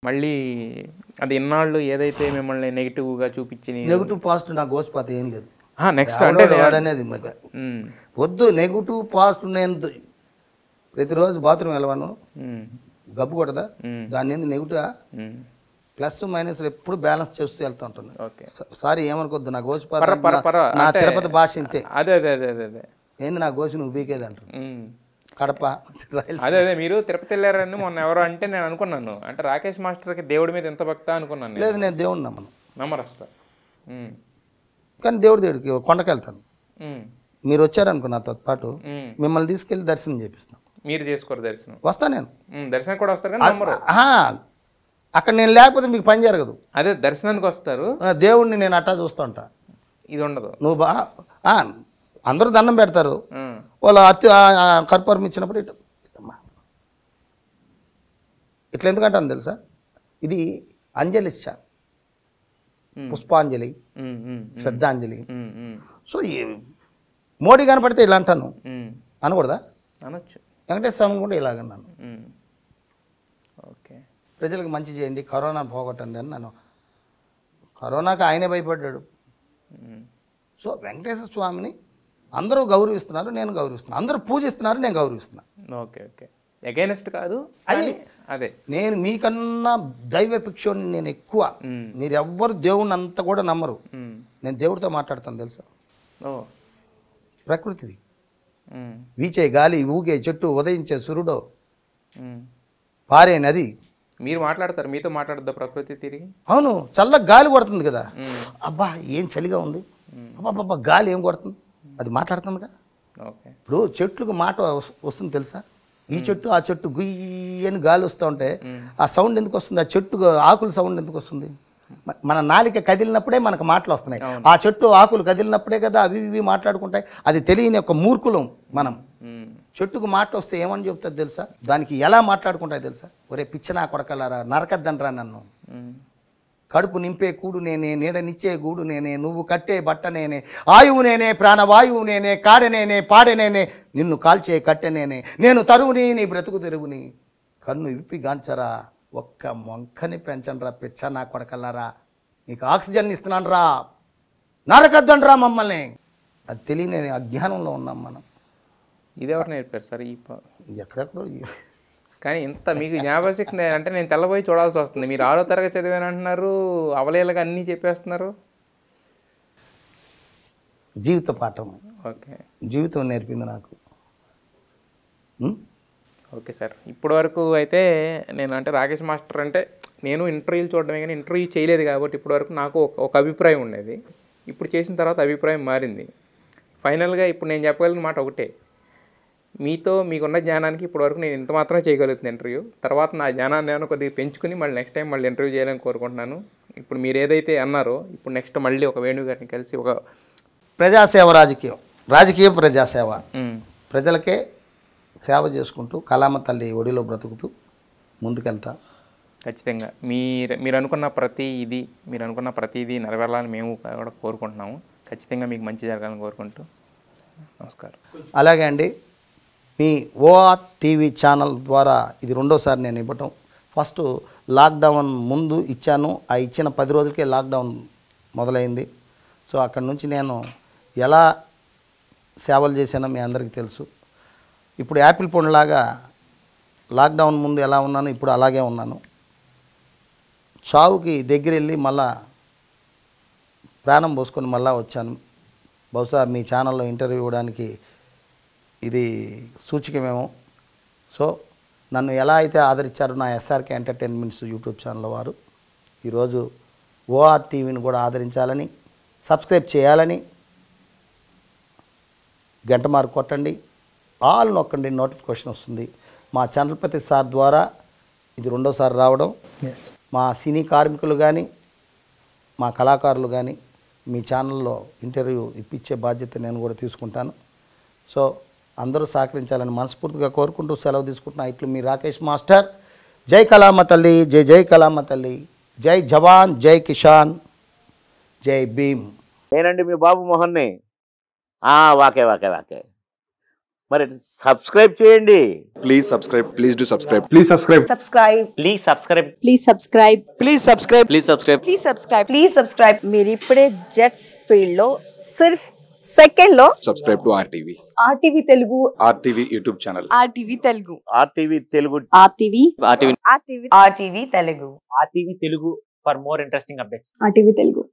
మళ్ళీ అది ఇన్నాళ్ళు ఏదైతే మిమ్మల్ని నెగిటివ్గా చూపించి నెగిటివ్ పాజిటివ్ నాకు గోసిపోతే ఏం లేదు నెక్స్ట్ అంటే ఎవడో వాడనేది మీకు. ఉమ్, వద్దు నెగిటివ్ పాజిటివ్ నేను ద- ప్రతిరోజు బాత్రూమ్ వెళ్ళవాను ఉమ్, గబ్బు కొట్టదా మ్మ్. దాని ఏంది నెగిటివ్ ఉమ్, ప్లస్ మైనస్ ఎప్పుడు బ్యాలెన్స్ చేస్తూ వెళ్తూ ఉంటుంది ఓకే స- సారీ ఏమనుకోద్దు నా గోసి పర్వ పర్వ పర్వ నా అంటే- తిరుపతి భాష ఇంతే అదే అదే అదే అదే అదే ఏంది నా గోసి నువ్వు బీకేది అంటారు ఉమ్. కడప రాయలసీమ. అదే అదే మీరు తిరుపతి వెళ్ళారని మొన్న ఎవరో అంటే నేను అనుకున్నాను అంటే రాకేష్ మాస్టర్కి దేవుడి మీద ఎంత భక్త అనుకున్నాను నేను లేదు నేను దేవుడిని నమ్మను నమ్మరస్తా ఉమ్, కానీ దేవుడి దేవుడికి కొండకి వెళ్తాను ఉమ్, మీరు వచ్చారనుకో నాతో పాటు ఉమ్. మిమ్మల్ని తీసుకెళ్ళి దర్శనం చేపిస్తాం మీరు చేసుకోరు దర్శనం వస్తా నేను ఉమ్, దర్శనం కూడా వస్తారు కానీ నమ్మరు ఆహా, అక్కడ నేను లేకపోతే మీకు పని జరగదు అదే దర్శనానికి వస్తారు ఆ, దేవుడిని నేను అట్టా చూస్తూ ఉంటా ఇది ఉండదు నువ్వు బా ఆ, అందరూ దండం పెడతారు ఉమ్, వాళ్ళు అత్తి ఆ, ఆ, కర్పూరం ఇచ్చినప్పుడు ఇటు ఇటమ్మా. ఇట్లా ఎందుకంటాను తెలుసా ఇది అంజలి ఇచ్చా పుష్పాంజలి ఉమ్, ఉమ్, శ్రద్ధాంజలి ఉమ్, ఉమ్, సో ఈ మోడీ కనపడితే ఇలా అంటాను ఉమ్. అనకూడదా అనొచ్చు వెంకటేశ్వర స్వామి కూడా ఇలాగన్నాను ఉమ్. ఓకే ప్రజలకు మంచి చేయండి కరోనా పోగొట్టండి అని నన్ను కరోనాకి ఆయనే భయపడ్డాడు ఉమ్, సో వెంకటేశ్వర స్వామిని అందరూ గౌరవిస్తున్నారు నేను గౌరవిస్తున్నాను అందరూ పూజిస్తున్నారు నేను గౌరవిస్తున్నాను ఓకే ఓకే అగైనెస్ట్ కాదు కానీ అదే నేను మీకన్నా దైవ పిక్షోని నేను ఎక్కువ ఉమ్, మీరు ఎవ్వరు దేవుణ్ణి అంత కూడా నమ్మరు ఉమ్. నేను దేవుడితో మాట్లాడతాను తెలుసా ఓ ప్రకృతిది ఉమ్, వీచే గాలి ఊగే చెట్టు ఉదయించే సూర్యుడు ఉమ్. పారే నది మీరు మాట్లాడతారు మీతో మాట్లాడద్దా ప్రకృతి తిరిగి అవును చల్ల గాలి కొడుతుంది కదా అబ్బా ఏం చలిగా ఉంది అబ్బా గాలి ఏం కొడుతుంది అది మాట్లాడుతుందిగా ఓకే ఇప్పుడు చెట్లకు మాట వస్- వస్తుంది తెలుసా ఈ చెట్టు ఆ చెట్టు గుయ్యని గాలి వస్తూ ఉంటే ఆ సౌండ్ ఎందుకు వస్తుంది ఆ చెట్టు ఆకుల సౌండ్ ఎందుకు వస్తుంది మ- మన నాలిక కదిలినప్పుడే మనకు మాటలు వస్తున్నాయి ఆ చెట్టు ఆకులు కదిలినప్పుడే కదా అవి ఇవి మాట్లాడుకుంటాయి అది తెలియని ఒక మూర్ఖులం మనం ఉమ్, చెట్టుకు మాట వస్తే ఏమని చెప్తుంది తెలుసా దానికి ఎలా మాట్లాడుకుంటాయి తెలుసా ఒరే పిచ్చనా కొడకలారా నరకద్దండ్రా నన్ను ఉమ్, కడుపు నింపే కూడు నేనే నీడనిచ్చే గూడు నేనే నువ్వు కట్టే బట్ట నేనే ఆయువు నేనే ప్రాణవాయువు నేనే కాడె నేనే పాడె నేనే నిన్ను కాల్చే కట్టె నేనే నేను తరువుని నీ బ్రతుకు తెరువుని కన్ను విప్పి గాంచరా ఒక్క మొంకని పెంచండ్రా పిచ్చ నా కొడకల్లారా నీకు ఆక్సిజన్ ఇస్తున్నాను రా నరకద్దండ్రా మమ్మల్ని అది తెలియని అజ్ఞానంలో ఉన్నాం మనం ఇది ఎవరు నేర్పారు సార్ ఈ ప- ఎక్కడెక్కడో కానీ ఇంత మీకు జ్ఞాపకశక్తి ఉంది అంటే నేను తెల్లబోయి చూడాల్సి వస్తుంది మీరు ఆరో తరగతి చదివాను అంటున్నారు అవలేలుగా అన్నీ చెప్పేస్తున్నారు జీవిత పాఠం ఓకే జీవితం నేర్పింది నాకు ఉం? ఓకే సార్ ఇప్పటి వరకు అయితే నేను అంటే రాకేష్ మాస్టర్ అంటే నేను ఇంటర్వ్యూలు చూడడమే కానీ ఇంటర్వ్యూ చేయలేదు కాబట్టి ఇప్పటి వరకు నాకు ఒక ఒక అభిప్రాయం ఉండేది ఇప్పుడు చేసిన తర్వాత అభిప్రాయం మారింది ఫైనల్గా ఇప్పుడు నేను చెప్పగలిగిన మాట ఒకటే మీతో మీకున్న జ్ఞానానికి ఇప్పటి వరకు నేను ఇంత మాత్రమే చేయగలుగుతుంది ఇంటర్వ్యూ తర్వాత నా జ్ఞానాన్ని నేను కొద్దిగా పెంచుకుని మళ్ళీ నెక్స్ట్ టైం మళ్ళీ ఇంటర్వ్యూ చేయాలని కోరుకుంటున్నాను ఇప్పుడు మీరు ఏదైతే అన్నారో ఇప్పుడు నెక్స్ట్ మళ్ళీ ఒక వేణు గారిని కలిసి ఒక ప్రజాసేవ రాజకీయం రాజకీయం ప్రజాసేవ మ్, ప్రజలకే సేవ చేసుకుంటూ కలామ తల్లి ఒడిలో బ్రతుకుతూ ముందుకెళ్తా ఖచ్చితంగా మీరు మీరు అనుకున్న ప్రతి ఇది మీరు అనుకున్న ప్రతిదీ నెరవేరాలని మేము కూడా కోరుకుంటున్నాము ఖచ్చితంగా మీకు మంచి జరగాలని కోరుకుంటూ నమస్కారం అలాగే అండి మీ ఓఆర్ టీవీ ఛానల్ ద్వారా ఇది రెండోసారి నేను ఇవ్వటం ఫస్ట్ లాక్డౌన్ ముందు ఇచ్చాను ఆ ఇచ్చిన పది రోజులకే లాక్డౌన్ మొదలైంది సో అక్కడి నుంచి నేను ఎలా సేవలు చేశానో మీ అందరికీ తెలుసు ఇప్పుడు యాపిల్ పండులాగా లాక్డౌన్ ముందు ఎలా ఉన్నానో ఇప్పుడు అలాగే ఉన్నాను చావుకి దగ్గర వెళ్ళి మళ్ళా ప్రాణం పోసుకొని మళ్ళా వచ్చాను బహుశా మీ ఛానల్లో ఇంటర్వ్యూ ఇవ్వడానికి ఇది సూచికమేమో సో నన్ను ఎలా అయితే ఆదరించారో నా ఎస్ఆర్కే ఎంటర్టైన్మెంట్స్ యూట్యూబ్ ఛానల్ వారు ఈరోజు ఓఆర్ టీవీని కూడా ఆదరించాలని సబ్స్క్రైబ్ చేయాలని గంట మార్కు కొట్టండి ఆల్ నొక్కండి నోటిఫికేషన్ వస్తుంది మా చంద్రపతి సార్ ద్వారా ఇది రెండోసారి రావడం ఎస్ మా సినీ కార్మికులు కానీ మా కళాకారులు కానీ మీ ఛానల్లో ఇంటర్వ్యూ ఇప్పించే బాధ్యత నేను కూడా తీసుకుంటాను సో అందరూ సహకరించాలని మనస్ఫూర్తిగా కోరుకుంటూ సెలవు తీసుకుంటున్నా ఇట్లు మీ రాకేష్ మాస్టర్ జై కలామ తల్లి జై జై కలామ తల్లి జై జవాన్ జై కిషాన్ జై భీమ్ నేనండి మీ బాబు మోహన్ని ఆ, వాకే వాకే వాకే మరి సబ్స్క్రైబ్ చేయండి Please subscribe. Please do subscribe. Please subscribe. subscribe please subscribe please subscribe please subscribe please subscribe please subscribe please subscribe మీరు ఇప్పుడే జెట్స్ ఫీల్డ్ లో సిర్ఫ్ సెకండ్ లో Subscribe to RTV. RTV Telugu RTV YouTube channel. RTV Telugu RTV Telugu RTV RTV RTV RTV Telugu RTV Telugu for more interesting updates RTV Telugu